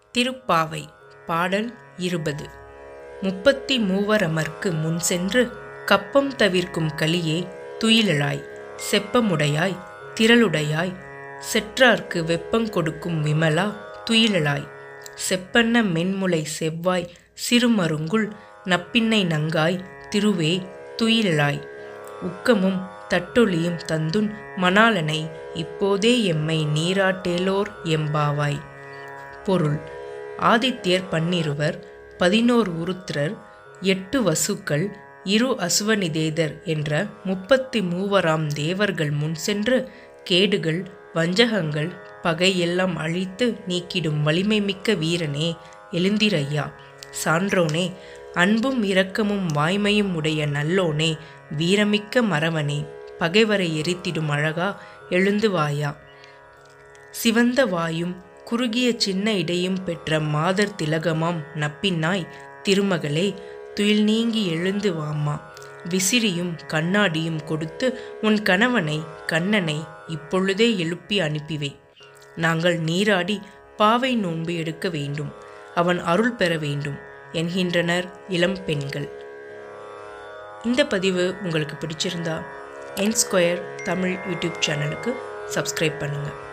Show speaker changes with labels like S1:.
S1: திருப்பாவை பாடல் இருபது முப்பத்தி மூவரமர்க்கு முன் சென்று கப்பம் தவிர்க்கும் கலியே துயிலழாய் செப்பமுடையாய் திரளுடையாய் செற்றார்க்கு வெப்பங் கொடுக்கும் விமலா துயிலழாய் செப்பன்ன மென்முலை செவ்வாய் சிறுமருங்குல் நப்பின்னை நங்காய் திருவே துயிலழாய் உக்கமும் தட்டொலியும் தந்துன் மணாளனை இப்போதே எம்மை நீராட்டேலோர் எம்பாவாய் பொருள் ஆதித்யர் பன்னிருவர் பதினோர் உருத்திரர் எட்டு வசுக்கள் இரு அசுவநிதேதர் என்ற முப்பத்தி மூவராம் தேவர்கள் முன் சென்று கேடுகள் வஞ்சகங்கள் பகையெல்லாம் அழித்து நீக்கிடும் வலிமை மிக்க வீரனே எழுந்திரையா சான்றோனே அன்பும் இரக்கமும் வாய்மையும் உடைய நல்லோனே வீரமிக்க மறவனே பகைவரை எரித்திடும் அழகா எழுந்து வாயா சிவந்த வாயும் குறுகிய சின்ன இடையும் பெற்ற மாதர் திலகமாம் நப்பின்னாய் திருமகளே துயில் நீங்கி எழுந்து வாம்மா விசிறியும் கண்ணாடியும் கொடுத்து உன் கணவனை கண்ணனை இப்பொழுதே எழுப்பி அனுப்பிவை நாங்கள் நீராடி பாவை நோன்பு எடுக்க வேண்டும் அவன் அருள் பெற வேண்டும் என்கின்றனர் இளம் பெண்கள் இந்த பதிவு உங்களுக்கு பிடிச்சிருந்தா என் ஸ்கொயர் தமிழ் யூடியூப் சேனலுக்கு சப்ஸ்கிரைப் பண்ணுங்கள்